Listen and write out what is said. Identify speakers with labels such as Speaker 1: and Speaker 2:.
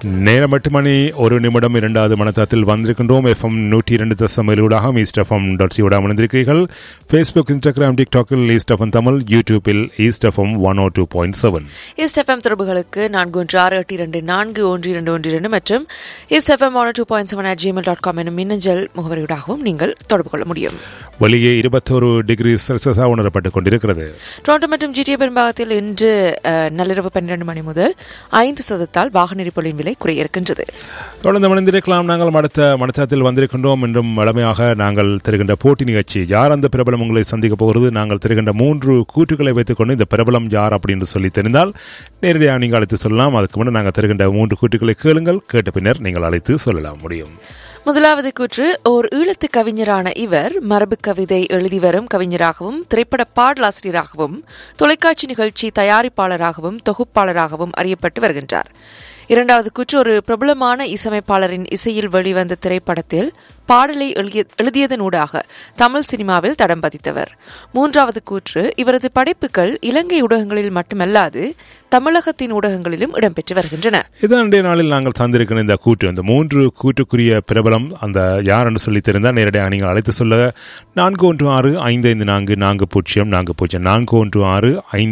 Speaker 1: நேரம் எட்டு மணி ஒரு நிமிடம் இரண்டாவது மனத்தத்தில் வந்திருக்கின்றோம் எஃப்எம் நூற்றி இரண்டு தசம் ஏழூடாக ஈஸ்ட் எஃப்எம் டாட் சியோட அமர்ந்திருக்கிறீர்கள் ஃபேஸ்புக் இன்ஸ்டாகிராம் டிக்டாக்கில் ஈஸ்ட் எஃப்எம் தமிழ் யூடியூப்பில் East FM one O two point seven
Speaker 2: East FM தொடர்புகளுக்கு நான்கு ஒன்று ஆறு எட்டு இரண்டு நான்கு ஒன்று இரண்டு ஒன்று இரண்டு மற்றும் East FM one two point seven at Gmail dot com எனும் மின்னஞ்சல் முகவரியூடாகவும் நீங்கள் தொடர்பு கொள்ள முடியும்
Speaker 1: வெளியே இருபத்தோரு டிகிரி செல்சியஸாக உணரப்பட்டுக் கொண்டிருக்கிறது
Speaker 2: டொரண்டோ மற்றும் ஜிடிஏ பெரும்பாகத்தில் இன்று அஹ், நள்ளிரவு பன்னிரண்டு மணி முதல் ஐந்து சதத்தால் வாகன எரிபொருளின் விலை குறைய இருக்கின்றது
Speaker 1: தொடர்ந்து மணிந்திருக்கலாம் நாங்கள் அடுத்த மனத்தத்தில் வந்திருக்கின்றோம் என்றும் வளமையாக நாங்கள் தருகின்ற போட்டி நிகழ்ச்சி யார் அந்த பிரபலம் உங்களை சந்திக்க போகிறது நாங்கள் தருகின்ற மூன்று கூற்றுகளை வைத்துக்கொண்டு இந்த பிரபலம் யார் அப்படின்னு சொல்லி தெரிந்தால் நேரடியாக நீங்கள் அழைத்து சொல்லலாம் அதுக்கு முன்னே நாங்கள் தருகின்ற மூன்று கூற்றுகளை கேளுங்கள் கேட்ட பின்னர் நீங்கள் அழைத்து சொல்லலாம் முடியும்
Speaker 2: முதலாவது கூற்று ஓர் ஈழத்து கவிஞரான இவர் மரபு கவிதை எழுதி வரும் கவிஞராகவும் திரைப்பட பாடலாசிரியராகவும் தொலைக்காட்சி நிகழ்ச்சி தயாரிப்பாளராகவும் தொகுப்பாளராகவும் அறியப்பட்டு வருகின்றார் இரண்டாவது கூற்று ஒரு பிரபலமான இசையமைப்பாளரின் இசையில் வெளிவந்த திரைப்படத்தில் பாடலை எழுதிய- எழுதியதனூடாக தமிழ் சினிமாவில் தடம் பதித்தவர் மூன்றாவது கூற்று இவரது படைப்புகள் இலங்கை ஊடகங்களில் மட்டுமல்லாது தமிழகத்தின் ஊடகங்களிலும் இடம்பெற்று வருகின்றன
Speaker 1: இதான் இன்றைய நாளில் நாங்கள் தந்திருக்கிற இந்த கூற்று இந்த மூன்று கூற்றுக்குரிய பிரபலம் அந்த யார் என்று சொல்லி தெரிந்தால் நேரடியாக நீங்கள் அழைத்து சொல்ல நான்கு ஒன்று ஆறு ஐந்து ஐந்து நான்கு நான்கு பூஜ்ஜியம் நான்கு பூஜ்ஜியம் நான்கு ஒன்று ஆறு ஐந்து